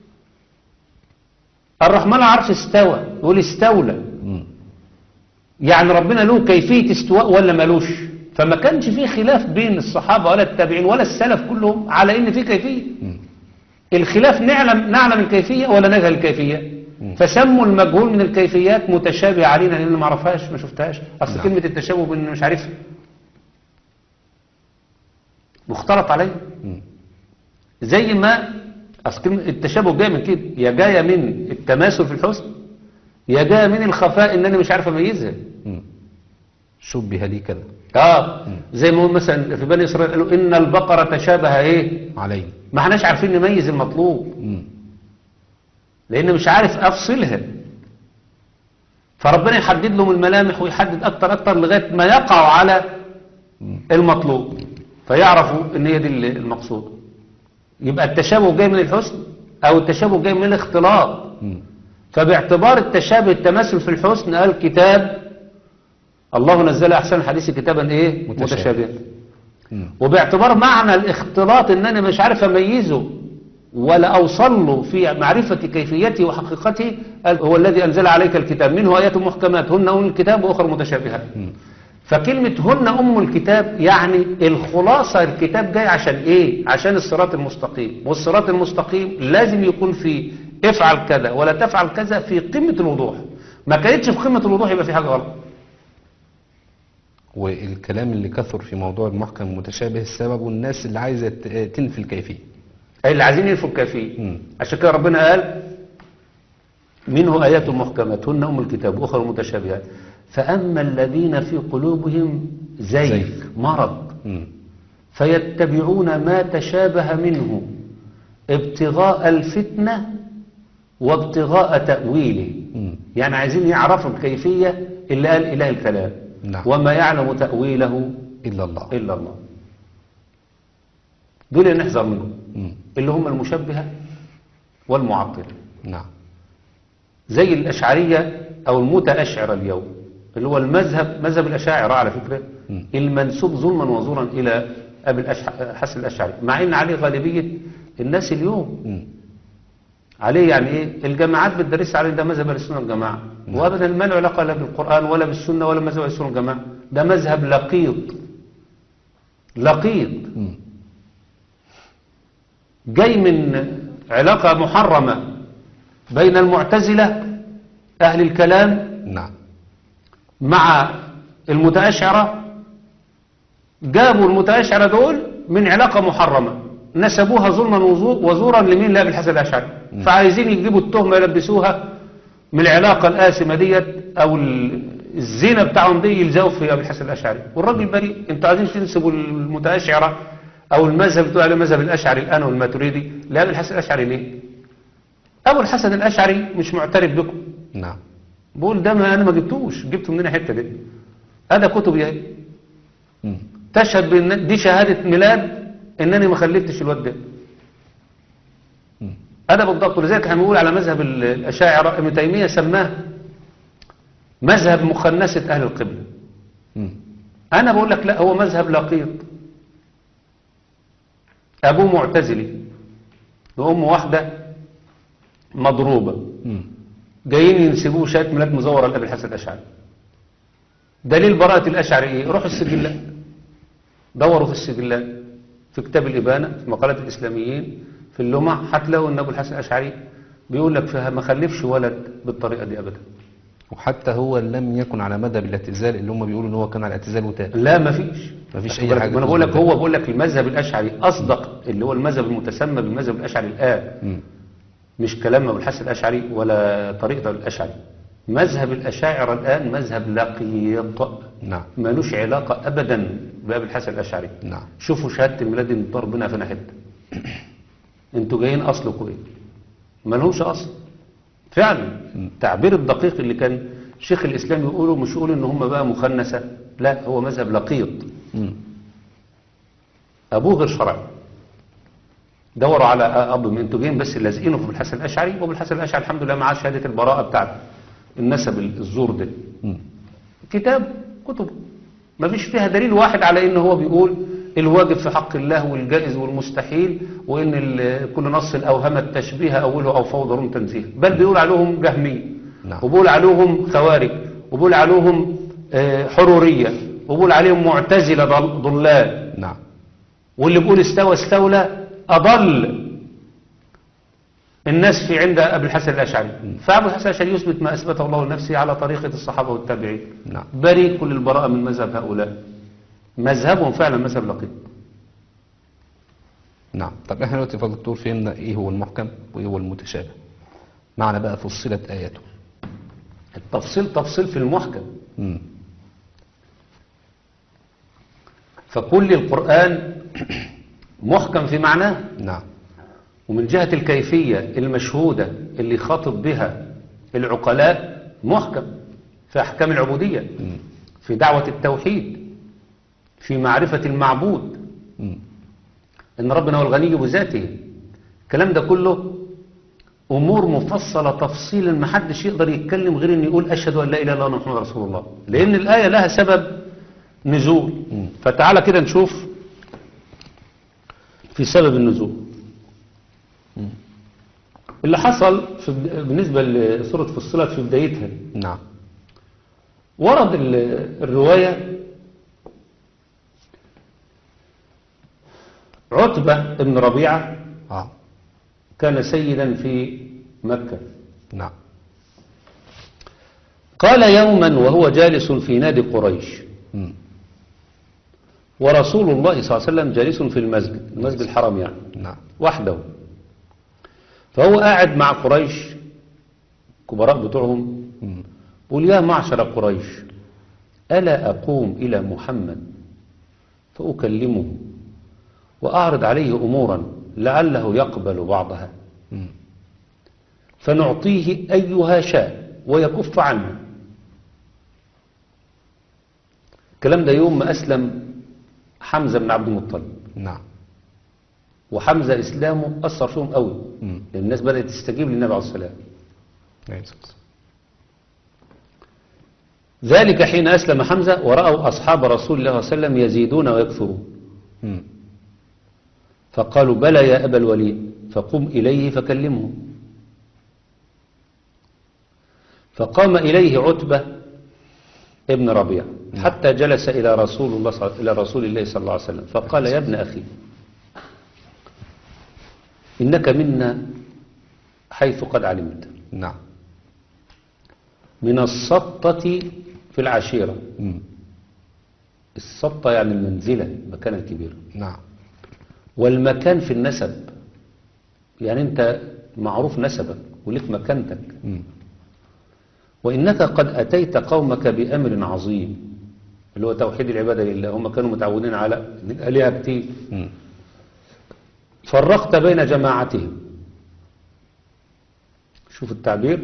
الرحمن على العرش استوى يقول استولى مم. يعني ربنا له كيفية استواء ولا ملوش فما كانش فيه خلاف بين الصحابة ولا التابعين ولا السلف كلهم على إن في كيفية مم. الخلاف نعلم نعلم الكيفية ولا نجهل الكيفية فسموا المجهول من الكيفيات متشابه علينا لان ما عرفهاش ما شفتهاش اصل نعم. كلمة التشابه بين مش عارفها مختلط عليه مم. زي ما اصل كلمة التشابه جاية من كده يا جاية من التماثل في الحسن يا جاية من الخفاء ان انا مش عارف اميزها مم. شبه لي كذا اه زي ما هو مثلا في بني اسرائيل قالوا ان البقرة تشابه ايه علي ما احناش عارفين نميز المطلوب مم. لان مش عارف افصلها فربنا يحدد لهم الملامح ويحدد اكتر اكتر لغايه ما يقعوا على المطلوب فيعرفوا ان هي دي المقصود يبقى التشابه جاي من الحسن او التشابه جاي من الاختلاط مم. فباعتبار التشابه التماثل في الحسن قال كتاب الله نزل احسن الحديث كتابا ايه متشابه. متشابها مم. وباعتبار معنى الاختلاط ان انا مش عارف اميزه ولا اوصل له في معرفة كيفيته وحقيقته قال هو الذي انزل عليك الكتاب منه ايات محكمات هن ام الكتاب واخر متشابهات مم. فكلمة هن ام الكتاب يعني الخلاصة الكتاب جاي عشان ايه عشان الصراط المستقيم والصراط المستقيم لازم يكون فيه افعل كذا ولا تفعل كذا في قمة الوضوح ما كانتش في قمة الوضوح يبقى في حاجة غلط والكلام اللي كثر في موضوع المحكم المتشابه السبب الناس اللي عايزة ت- تنفي الكيفية أي اللي عايزين ينفوا الكافيين مم. عشان كده ربنا قال منه آيات محكمات هن أم الكتاب وأخرى متشابهات فأما الذين في قلوبهم زيغ زيغ. مرض مم. فيتبعون ما تشابه منه ابتغاء الفتنة وابتغاء تأويله مم. يعني عايزين يعرفوا الكيفية اللي قال إله الكلام نعم. وما يعلم تأويله إلا الله إلا الله دول اللي نحذر منهم مم. اللي هم المشبهة والمعطلة نعم زي الأشعرية أو المتأشعرة اليوم اللي هو المذهب مذهب الأشاعرة على فكرة مم. المنسوب ظلما وزورا إلى أبي الأشع- حسن الأشعري مع إن عليه غالبية الناس اليوم مم. عليه يعني إيه الجماعات بتدرس عليه ده مذهب أهل السنة والجماعة وأبدا ما له علاقة لا بالقرآن ولا بالسنة ولا مذهب أهل السنة والجماعة ده مذهب لقيط لقيط مم. جاي من علاقة محرمة بين المعتزلة أهل الكلام نعم مع المتأشعرة جابوا المتأشعرة دول من علاقة محرمة نسبوها ظلما وزو- وزورا لمين لأبي الحسن الأشعري فعايزين يجيبوا التهمة يلبسوها من العلاقة الآثمة ديت أو ال- الزنا بتاعهم دي يلزقوا في أبي الحسن الأشعري والراجل بريء انتوا عايزين تنسبوا المتأشعرة أو المذهب بتوع عليه مذهب الأشعري الآن والماتريدي لأبي الحسن الأشعري ليه؟ أبو الحسن الأشعري مش معترف بكم نعم بقول ده ما انا ما جبتوش جبته منين حته دي ادي كتب اهي مم. تشهد بان دي شهاده ميلاد انني ما خلفتش الواد ده مم. ادي بالضبط ولذلك احنا بنقول على مذهب ال- الاشاعره ابن تيميه سماه مذهب مخنثه اهل القبله مم. انا بقول لك لا هو مذهب لقيط ابوه معتزلي وامه واحده مضروبه مم. جايين ينسبوه شهاده ميلاد مزوره لابي الحسن الاشعري دليل براءه الاشعري ايه روحوا السجلات دوروا في السجلات في كتاب الابانه في مقالات الاسلاميين في اللمع هتلاقوا ان ابو الحسن الاشعري بيقول لك فيها ما خلفش ولد بالطريقه دي ابدا وحتى هو لم يكن على مذهب الاعتزال اللي هم بيقولوا ان هو كان على الاعتزال وتاب لا مفيش مفيش خد أي بالك، حاجة ما انا بقول لك تثبت هو بقول لك المذهب الاشعري اصدق اللي هو المذهب المتسمى بالمذهب الاشعري الان مم. مش كلام ابو الحسن الاشعري ولا طريقه الاشعري مذهب الاشاعره الان مذهب لقيط نعم مالوش علاقه ابدا بابي الحسن الاشعري نعم شوفوا شهاده الميلاد اللي ضربنا فينا حته انتوا جايين اصلكم ايه مالهمش اصل فعلا التعبير الدقيق اللي كان شيخ الاسلام يقوله مش يقول ان هم بقى مخنثه لا هو مذهب لقيط مم. ابوه غير شرعي دوروا على اب من انتوا جايين بس لازقينه في ابو الحسن الاشعري وابو الحسن الاشعري الحمد لله معاه شهاده البراءه بتاعته النسب الزور ده مم. كتاب كتب ما فيش فيها دليل واحد على ان هو بيقول الواجب في حق الله والجائز والمستحيل وان ال- كل نص الاوهام التشبيه اوله او فوضى روم تنزيه بل بيقول عليهم جهميه نعم. وبيقول عليهم خوارج وبيقول عليهم آه، حروريه وبيقول عليهم معتزله ضل- ضلال نعم واللي بيقول استوى استولى أضل الناس في عند أبي الحسن الأشعري فأبو الحسن الأشعري يثبت ما أثبته الله لنفسه على طريقة الصحابة والتابعين نعم بريء كل البراءة من مذهب هؤلاء مذهبهم فعلا مذهب لقيط نعم طب احنا دلوقتي يا دكتور فهمنا ايه هو المحكم وايه هو المتشابه معنى بقى فصلت اياته التفصيل تفصيل في المحكم مم. فكل القرآن محكم في معناه نعم ومن جهة الكيفية المشهودة اللي خاطب بها العقلاء محكم في أحكام العبودية مم. في دعوة التوحيد في معرفة المعبود مم. إن ربنا هو الغني بذاته الكلام ده كله أمور مفصلة تفصيلا ما حدش يقدر يتكلم غير إن يقول أشهد أن لا إله إلا الله محمد رسول الله لأن الآية لها سبب نزول مم. فتعالى كده نشوف في سبب النزول مم. اللي حصل في بالنسبة لسورة فصلت في بدايتها نعم ورد ال- الرواية عتبة بن ربيعة اه كان سيدا في مكة نعم قال يوما وهو جالس في نادي قريش مم. ورسول الله صلى الله عليه وسلم جالس في المسجد المسجد الحرام يعني نعم وحده فهو قاعد مع قريش كبراء بتوعهم مم. قل يا معشر قريش ألا أقوم إلى محمد فأكلمه وأعرض عليه أمورا لعله يقبل بعضها مم. فنعطيه أيها شاء ويكف عنه الكلام ده يوم ما أسلم حمزة بن عبد المطلب نعم وحمزة إسلامه أثر فيهم قوي مم. لأن الناس بدأت تستجيب للنبي عليه الصلاة والسلام عليه الصلاة والسلام. ذلك حين أسلم حمزة ورأوا أصحاب رسول الله صلى الله عليه وسلم يزيدون ويكثرون مم. فقالوا بلى يا أبا الوليد فقم إليه فكلمه فقام إليه عتبة ابن ربيع حتى جلس إلى رسول الله صل... إلى رسول الله صلى الله عليه وسلم فقال يا ابن أخي إنك منا حيث قد علمت نعم من السطة في العشيرة مم. السطة يعني المنزلة المكان الكبير نعم والمكان في النسب يعني أنت معروف نسبك ولك مكانتك مم. وإنك قد أتيت قومك بأمر عظيم اللي هو توحيد العبادة لله هم كانوا متعودين على الآلهة كتير مم. فرقت بين جماعتهم شوف التعبير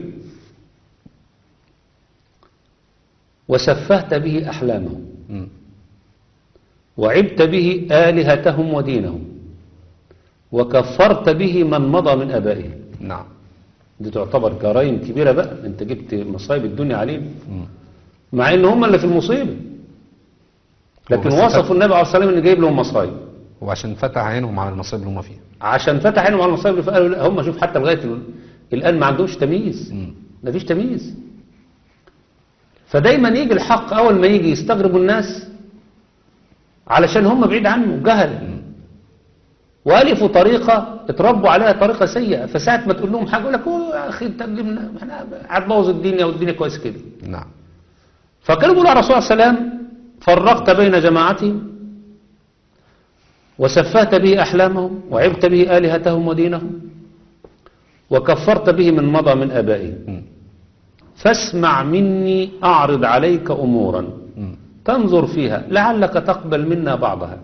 وسفهت به أحلامهم مم. وعبت به آلهتهم ودينهم وكفرت به من مضى من أبائهم نعم دي تعتبر جرائم كبيرة بقى انت جبت مصايب الدنيا عليهم مم. مع ان هم اللي في المصيبة لكن بس وصفوا النبي عليه الصلاة والسلام ان جايب لهم مصايب وعشان فتح عينهم على المصائب اللي هم فيها عشان فتح عينهم على المصايب فقالوا لا هم شوف حتى لغاية ال- الآن ما عندهمش تمييز مم. مفيش تمييز فدايما يجي الحق اول ما يجي يستغربوا الناس علشان هم بعيد عنه جهل والفوا طريقه اتربوا عليها طريقه سيئه فساعه ما تقول لهم حاجه يقول لك "أوه يا اخي انت جبنا- احنا هتبوظ الدنيا والدنيا كويس كده نعم فكانوا بيقولوا على الرسول صلى الله عليه وسلم فرقت بين جماعتهم وسفهت به أحلامهم وعبت به آلهتهم ودينهم وكفرت به من مضى من آبائهم مم. فاسمع مني أعرض عليك أمورا مم. تنظر فيها لعلك تقبل منا بعضها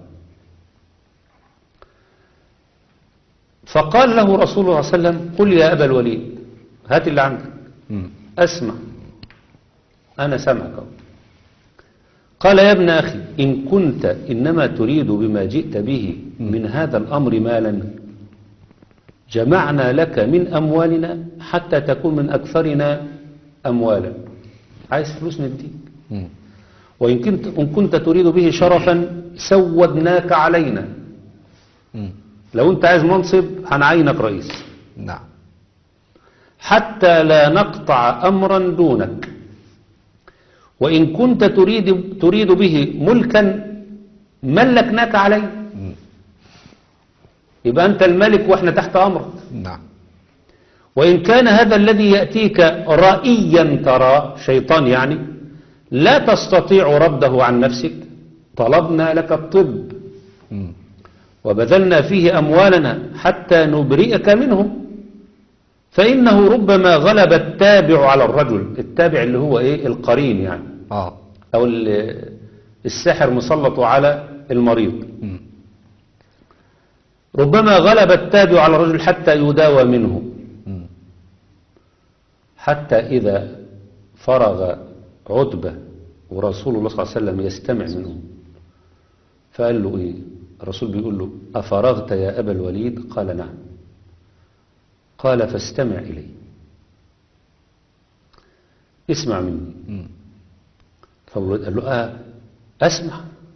فقال له رسول الله صلى الله عليه وسلم قل يا أبا الوليد هات اللي عندك مم. أسمع أنا سمعك أهو. قال يا ابن أخي إن كنت إنما تريد بما جئت به من هذا الأمر مالا جمعنا لك من أموالنا حتى تكون من أكثرنا أموالا عايز فلوس نديك مم. وإن كنت, إن كنت تريد به شرفا سودناك علينا مم. لو أنت عايز منصب هنعينك رئيس نعم حتى لا نقطع أمرا دونك وإن كنت تريد, تريد به ملكا ملكناك عليه مم. يبقى أنت الملك وإحنا تحت أمرك نعم وإن كان هذا الذي يأتيك رأيا ترى شيطان يعني لا تستطيع رده عن نفسك طلبنا لك الطب مم. وبذلنا فيه أموالنا حتى نبرئك منه فإنه ربما غلب التابع على الرجل التابع اللي هو إيه القرين يعني اه أو ال- السحر مسلط على المريض مم. ربما غلب التابع على الرجل حتى يداوى منه مم. حتى إذا فرغ عتبة ورسول الله صلى الله عليه وسلم يستمع منه فقال له إيه الرسول بيقول له أفرغت يا أبا الوليد قال نعم قال فاستمع إلي اسمع مني مم. فالولد قال له آه أسمع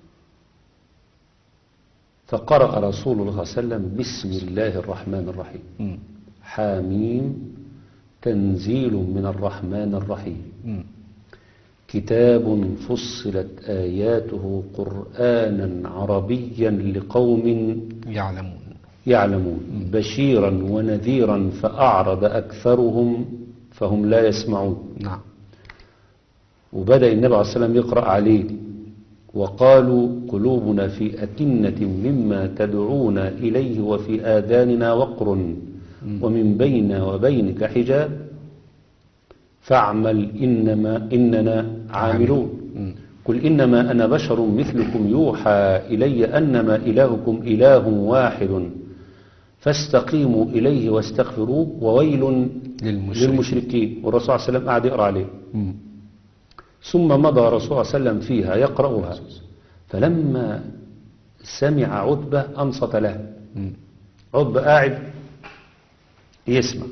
فقرأ رسول الله صلى الله عليه وسلم بسم الله الرحمن الرحيم مم. حاميم تنزيل من الرحمن الرحيم مم. كتاب فصلت آياته قرآنا عربيا لقوم يعلمون يعلمون بشيرا ونذيرا فأعرض أكثرهم فهم لا يسمعون نعم وبدأ النبي عليه الصلاة والسلام يقرأ عليه وقالوا قلوبنا في أكنة مما تدعونا إليه وفي آذاننا وقر ومن بيننا وبينك حجاب فاعمل إنما إننا عاملون مم. قل إنما أنا بشر مثلكم يوحى إلي أنما إلهكم إله واحد فاستقيموا إليه واستغفروه وويل للمشركين. للمشركين والرسول صلى الله عليه وسلم قعد يقرأ عليه مم. ثم مضى رسول الله صلى الله عليه وسلم فيها يقرأها فلما سمع عتبة أنصت له مم. عتبة قاعد يسمع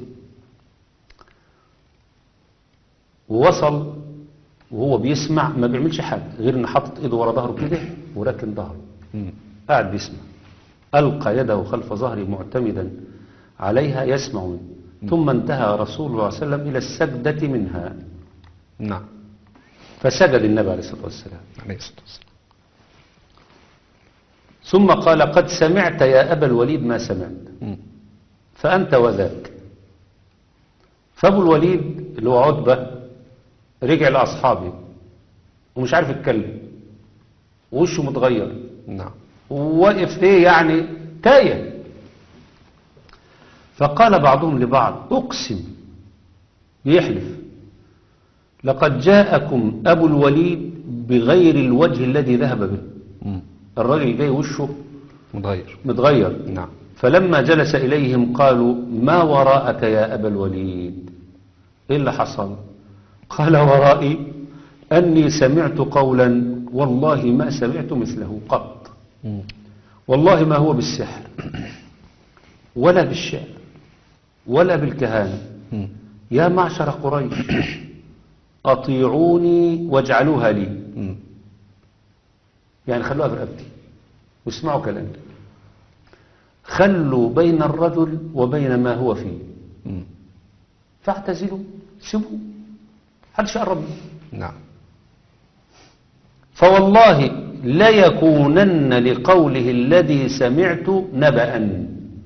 ووصل وهو بيسمع ما بيعملش حاجة غير ان حاطط ايده ورا ظهره كده وراكن ظهره مم. قاعد بيسمع ألقى يده خلف ظهري معتمدا عليها يسمع منه ثم انتهى رسول الله صلى الله عليه وسلم إلى السجدة منها نعم فسجد النبي عليه الصلاة والسلام عليه الصلاة والسلام ثم قال قد سمعت يا أبا الوليد ما سمعت مم. فأنت وذاك فأبو الوليد اللي هو عتبة رجع لأصحابه ومش عارف يتكلم ووشه متغير نعم وواقف ايه يعني تايه فقال بعضهم لبعض اقسم بيحلف لقد جاءكم ابو الوليد بغير الوجه الذي ذهب به مم. الراجل جاي وشه متغير متغير نعم فلما جلس إليهم قالوا ما وراءك يا أبا الوليد إيه اللي حصل قال ورائي أني سمعت قولا والله ما سمعت مثله قط مم. والله ما هو بالسحر ولا بالشعر ولا بالكهانة مم. يا معشر قريش أطيعوني واجعلوها لي مم. يعني خلوها في رقبتي واسمعوا كلامي خلوا بين الرجل وبين ما هو فيه مم. فاعتزلوا سيبوه محدش يقرب منه نعم فوالله لا يكونن لقوله الذي سمعت نبأ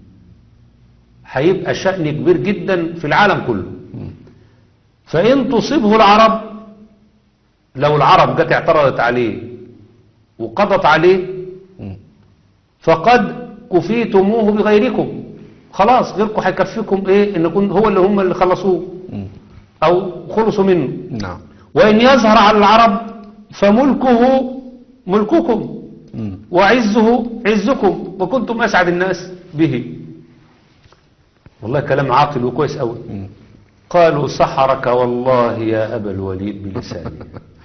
هيبقى شأن كبير جدا في العالم كله فإن تصيبه العرب لو العرب جت اعترضت عليه وقضت عليه مم. فقد كفيتموه بغيركم خلاص غيركم هيكفيكم ايه ان يكون هو اللي هم اللي خلصوه مم. او خلصوا منه نعم وان يظهر على العرب فملكه ملككم مم. وعزه عزكم وكنتم اسعد الناس به والله كلام عاقل وكويس قوي مم. قالوا سحرك والله يا ابا الوليد بلسانه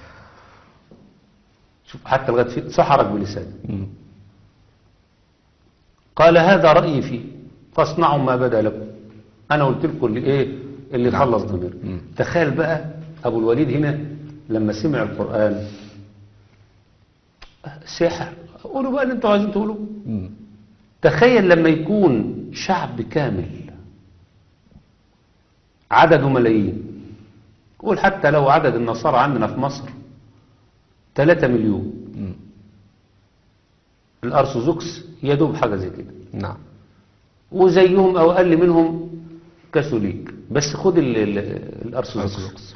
شوف حتى لغايه فيه سحرك بلسانه مم. قال هذا رأيي فيه فاصنعوا ما بدا لكم أنا قلت لكم اللي إيه اللي نعم. خلص ضمير مم. تخيل بقى أبو الوليد هنا لما سمع القرآن سحر قولوا بقى اللي انتوا عايزين تقولوا مم. تخيل لما يكون شعب كامل عدده ملايين قول حتى لو عدد النصارى عندنا في مصر 3 مليون مم. الأرثوذكس يدوب حاجة زي كده نعم وزيهم او اقل منهم كاثوليك بس خد ال- ال- الارثوذكس أرثوذكس.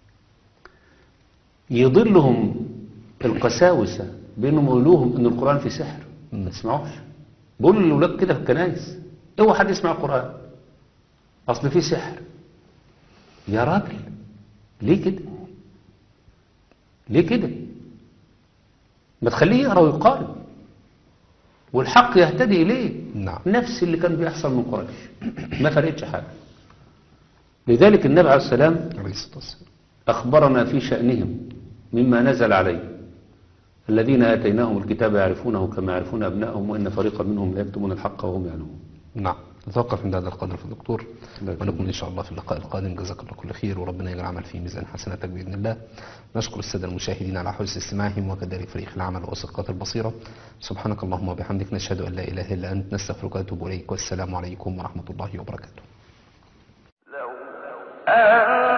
يضلهم القساوسه بانهم يقولوهم ان القران فيه سحر مم. ما تسمعوش بقولوا للاولاد كده في الكنائس اوعى حد يسمع القران اصل فيه سحر يا راجل ليه كده ليه كده ما تخليه يقرا ويقارن والحق يهتدي اليه نعم نفس اللي كان بيحصل من قريش ما فرقتش حاجة لذلك النبي عليه السلام عليه الصلاة والسلام أخبرنا في شأنهم مما نزل عليه الذين آتيناهم الكتاب يعرفونه كما يعرفون أبنائهم وإن فريقا منهم لا يكتمون الحق وهم يعلمون نعم نتوقف عند هذا القدر في الدكتور لا ونكمل إن شاء الله في اللقاء القادم جزاك الله كل خير وربنا يجعل العمل في ميزان حسناتك بإذن الله نشكر السادة المشاهدين على حسن استماعهم وكذلك فريق العمل وأسقاط البصيرة سبحانك اللهم وبحمدك نشهد أن لا إله إلا أنت نستغفرك ونتوب إليك والسلام عليكم ورحمة الله وبركاته لو أن